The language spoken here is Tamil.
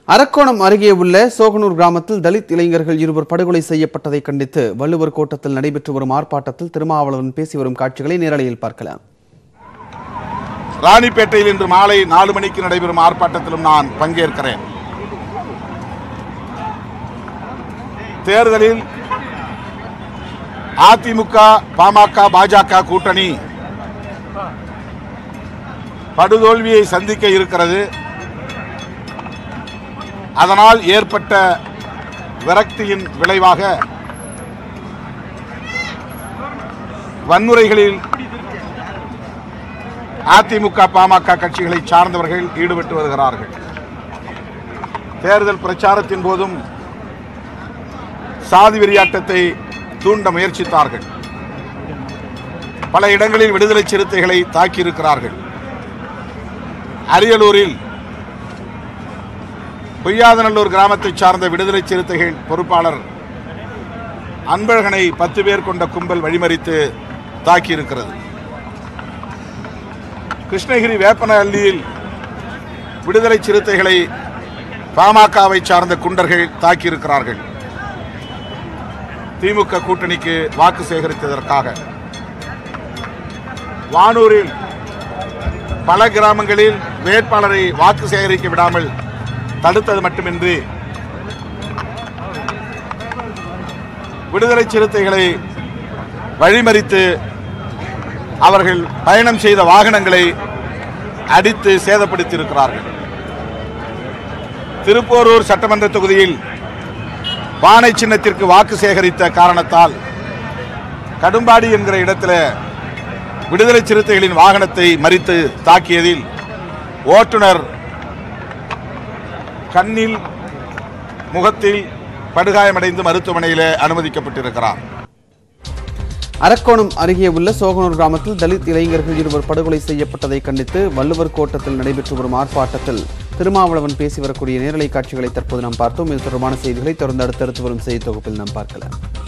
அரக்கோணம் அருகே உள்ள சோகனூர் கிராமத்தில் தலித் இளைஞர்கள் இருவர் படுகொலை செய்யப்பட்டதை கண்டித்து வள்ளுவர் கோட்டத்தில் நடைபெற்று வரும் ஆர்ப்பாட்டத்தில் திருமாவளவன் பேசி வரும் காட்சிகளை நேரலையில் பார்க்கலாம் ராணிப்பேட்டையில் இன்று மாலை நாலு மணிக்கு நடைபெறும் ஆர்ப்பாட்டத்திலும் நான் பங்கேற்கிறேன் தேர்தலில் அதிமுக பாமக பாஜக கூட்டணி படுதோல்வியை சந்திக்க இருக்கிறது அதனால் ஏற்பட்ட விரக்தியின் விளைவாக வன்முறைகளில் அதிமுக பாமக கட்சிகளை சார்ந்தவர்கள் ஈடுபட்டு வருகிறார்கள் தேர்தல் பிரச்சாரத்தின் போதும் சாதி வெறியாட்டத்தை தூண்ட முயற்சித்தார்கள் பல இடங்களில் விடுதலை சிறுத்தைகளை தாக்கியிருக்கிறார்கள் அரியலூரில் பொய்யாதநல்லூர் கிராமத்தைச் சார்ந்த விடுதலை சிறுத்தைகள் பொறுப்பாளர் அன்பழகனை பத்து பேர் கொண்ட கும்பல் வழிமறித்து தாக்கியிருக்கிறது கிருஷ்ணகிரி வேப்பனஹள்ளியில் விடுதலை சிறுத்தைகளை பாமகவை சார்ந்த குண்டர்கள் தாக்கியிருக்கிறார்கள் திமுக கூட்டணிக்கு வாக்கு சேகரித்ததற்காக வானூரில் பல கிராமங்களில் வேட்பாளரை வாக்கு சேகரிக்க விடாமல் தடுத்தது மட்டுமின்றி விடுதலை சிறுத்தைகளை வழிமறித்து அவர்கள் பயணம் செய்த வாகனங்களை அடித்து சேதப்படுத்தியிருக்கிறார்கள் திருப்போரூர் சட்டமன்ற தொகுதியில் பானை சின்னத்திற்கு வாக்கு சேகரித்த காரணத்தால் கடும்பாடி என்கிற இடத்துல விடுதலை சிறுத்தைகளின் வாகனத்தை மறித்து தாக்கியதில் ஓட்டுநர் கண்ணில் முகத்தில் படுகாயமடைந்து மருத்துவமனையில் அனுமதிக்கப்பட்டிருக்கிறார் அரக்கோணம் அருகே உள்ள சோகனூர் கிராமத்தில் தலித் இளைஞர்கள் இருவர் படுகொலை செய்யப்பட்டதை கண்டித்து வள்ளுவர் கோட்டத்தில் நடைபெற்று வரும் ஆர்ப்பாட்டத்தில் திருமாவளவன் பேசி வரக்கூடிய நேரலை காட்சிகளை தற்போது நாம் பார்த்தோம் இது தொடர்பான செய்திகளை தொடர்ந்து அடுத்தடுத்து வரும் செய்தி தொகுப்பில் நாம் பார்க்கலாம்